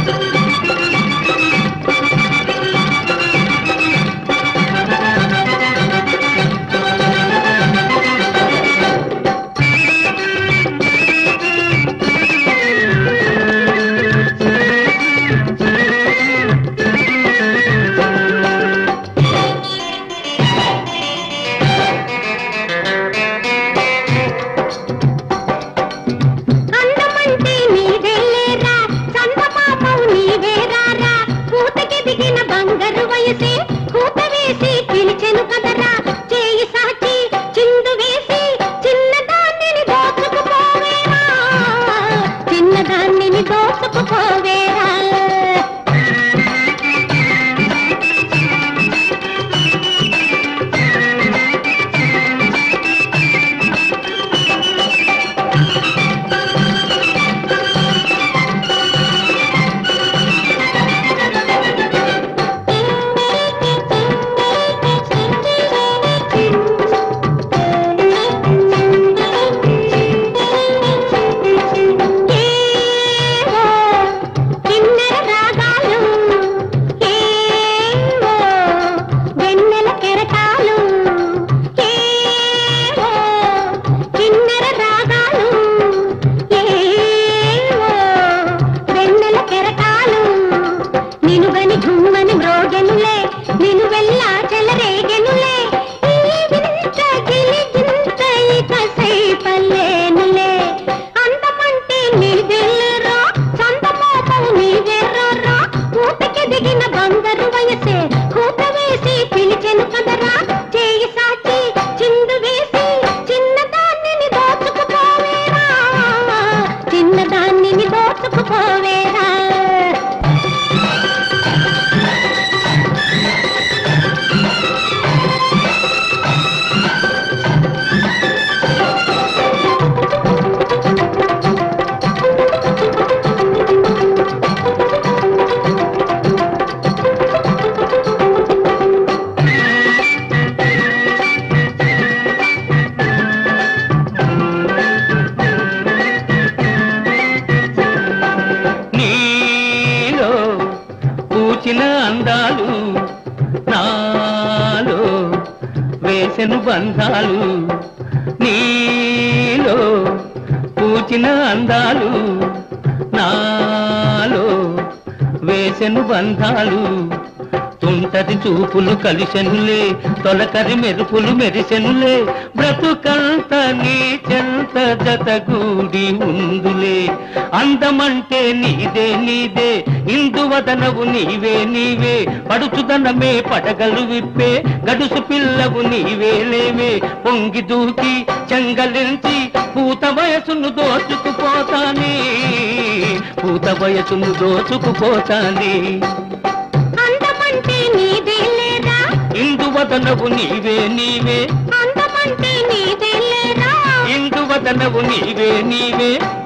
అందమంటే నీవెళ్ళేరా చందమామవు నీవేరారా పూతకి దిగిన బంగారు వయసే కూత వేసి పిలిచెను కదరా చేయి సాచి చిందు వేసి చిన్నదాన్నిని దోచుకుపోవేరా చిన్నదాన్నిని దోచుకుపోవేరా ఏవో కిన్నెర రాగాలు ఏవో వెన్నెల కెరటాలు ఏవో కిన్నెర రాగాలు ఏవో వెన్నెల కెరటాలు నిను గని ఘుమ్మని మ్రోగెనులే నిను వెళ్ళా చెలరేగెనులే ఈ వింత గిలిగింత ఇక సైపలేనులే అందమంటే నీదెల్లరా చందమోపవు నీవెర్రరా కూతకి దిగిన బంగారు వయసే కూత వేసి పిలిచెను కదరా చేయి సాచి చిందు వేసి చిన్నదాన్నిని దోచుకుపోవేరా చిన్నదాన్నిని దోచుకుపోవేరా నీలో పూచిన అందాలు నాలో వేసెను బంధాలు నీలో పూచిన అందాలు నాలో వేసెను బంధాలు తుంటది చూపులు కలిసెనులే తొలకరి మెరుపులు మెరిసెనులే బ్రతుకంత నీ చెంత జతగూడి ఉందులే అందమంటే నీదే నీదే ఇందువదనవు నీవే నీవే పడుచుదనమే పడగలు విప్పే గడుసు పిల్లవు నీవే లేవే పొంగి దూకి చెంగలించి పూత వయసును దోచుకుపోతానే పూత వయసును దోచుకుపోతానే అందమంటే నీదెల్లరా ఇందువదనవు నీవే నీవే అందమంటే నీదెల్లరా ఇందువదనవు నీవే నీవే